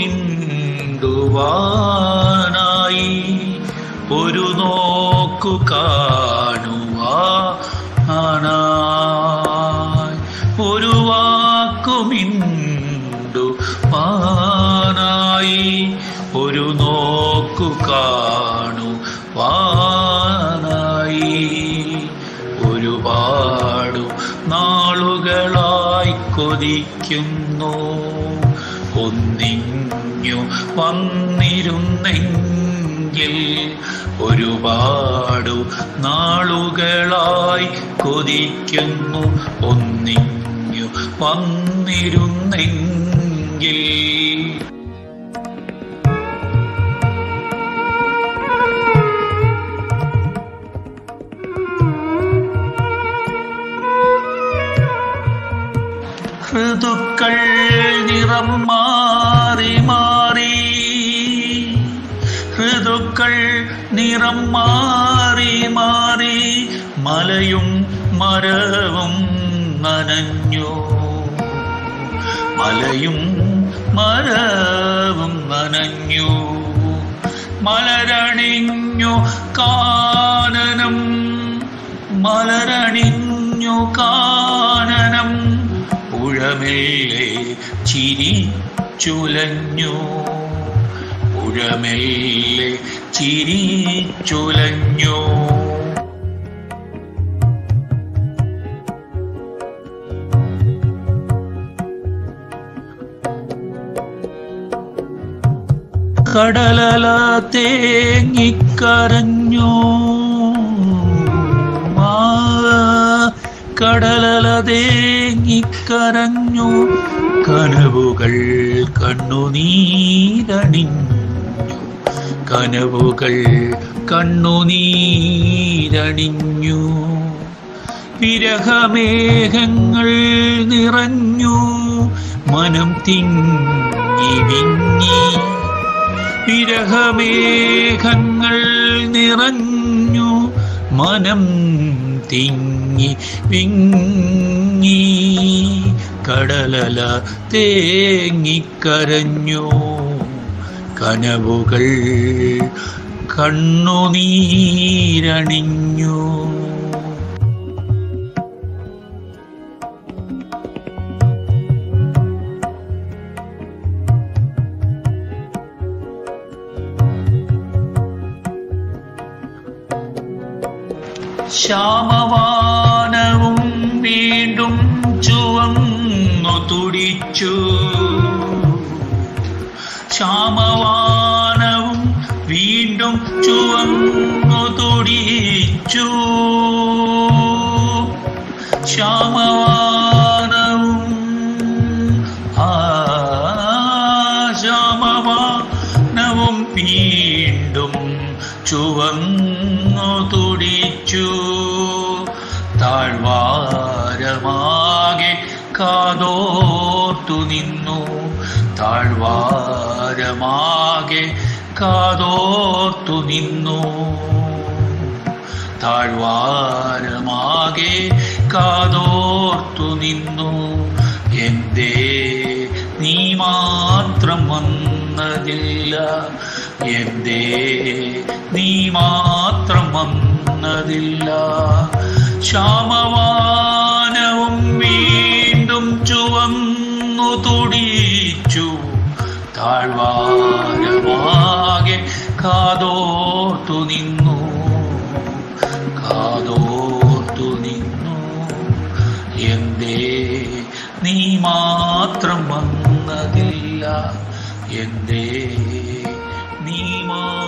മിണ്ടുവാനായി ഒരു നോക്കു കാണുവാനായി ഒരു വാക്കു മിണ്ടുവാനായി ഒരു നോക്കു കാണുവാനായി ഒരുപാടു നാളുകളായി കൊതിക്കുന്നു ഒന്നിങ്ങു വന്നിരുന്നെങ്കിൽ ഒരുപാടു നാളുകളായി കൊതിക്കുന്നു ഒന്നിങ്ങു വന്നിരുന്നെങ്കിൽ ഋതുക്കൾ നിറം മാറി മാറി ഋതുക്കൾ നിറം മാറി മാറി മലയും മരവും നനഞ്ഞു മലയും മരവും നനഞ്ഞു മലരണിഞ്ഞു കാനനം മലരണിഞ്ഞു കാനനം പുഴമെല്ലെ ചിരിച്ചുലഞ്ഞു പുഴമെല്ലെ ചിരിച്ചുലഞ്ഞു കടലല തേങ്ങിക്കരഞ്ഞു ആ, കടലല തേങ്ങിക്കരഞ്ഞു കനവുകൾ കണ്ണുനീരണിഞ്ഞു കനവുകൾ കണ്ണുനീരണിഞ്ഞു വിരഹമേഘങ്ങൾ നിറഞ്ഞു മനം തിങ്ങി വിങ്ങി വിരഹമേഘങ്ങൾ നിറഞ്ഞു മനം തിങ്ങി വിങ്ങി കടലല തേങ്ങിക്കരഞ്ഞു കനവുകൾ കണ്ണുനീരണിഞ്ഞു ശ്യാമവാനവും വീണ്ടും ചുവന്നു തുടിച്ചു ശ്യാമവാനവും വീണ്ടും ചുവന്നു തുടിച്ചു ശ്യാമവാനവും ആ ശ്യാമവാനവും വീണ്ടും ചുവന്നു തുടിച്ചു താഴ്വാരമാകെ കാതോർത്തു നിന്നു താഴ്വാരമാകെ കാതോർത്തു നിന്നു താഴ്വാരമാകെ കാതോർത്തു നിന്നു എന്തേ നീ മാത്രം വന്നതില്ല എന്തേ നീ മാത്രം വന്നതില്ല ശ്യാമവാനവും വീണ്ടും ചുവന്നു തുടിച്ചു താഴ്വാരമാകെ കാതോർത്തു നിന്നു കാതോർത്തു നിന്നു എന്തേ നീ മാത്രം വന്നതില്ല എന്തേ നീ മാ